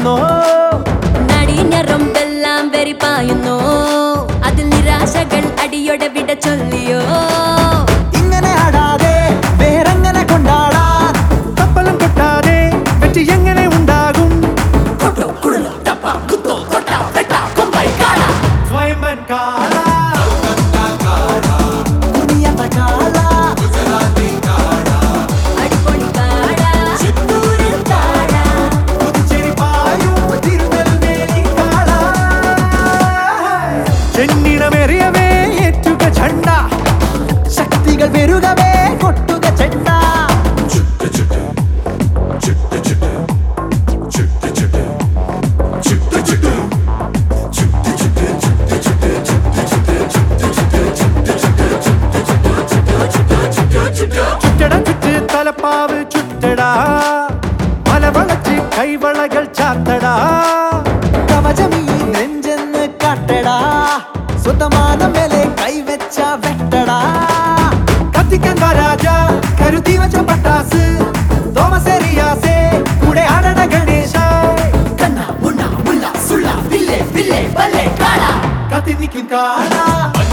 പായുന്നോ നടിഞ്ഞറമ്പെല്ലാം വെറിപ്പായുന്നു അതിൽ നിരാശകൾ അടിയോടെ വിട ചൊല്ലിയോ ഇങ്ങനെ ആടാതെ വേറെങ്ങനെ കൊണ്ടാടാൻ തപ്പലം കൊട്ടാതെ വെറ്റി എങ്ങനെ ഉണ്ടാകും സ്വയംവൻ കാള കുനിയത്ത കാള അടിപൊളി കാട ചിത്തൂരിൽ കാട പുതുച്ചേരി പായും തിരുനെൽവേലി കാള ചെന്നിടമേറിയവേ ഏറ്റുക ഝണ്ട ശക്തികൾ പെരുകവേ കൊട്ടുക ചെണ്ട ചുറ്റട ചുറ്റ് തലപ്പാവ് ചുറ്റടാ മലവളച്ച് കൈവളകൾ ചാത്തടാ കവചമീ നെഞ്ചെന്ന് കാട്ടടാ സ്വന്തമാനം മേലെ കൈവച്ച വെട്ടടാ കത്തിക്കാൻ വാ രാജ കരുതി വച്ച പട്ടാസ് തോമസേറിയാസേ കൂടെ ആടണ ഗണേശ കണ്ണ മുണ്ണ മുല്ല സുള്ള വില്ലേ വില്ലേ വല്ലേ കാള കത്തി നിൽക്കും കാണാ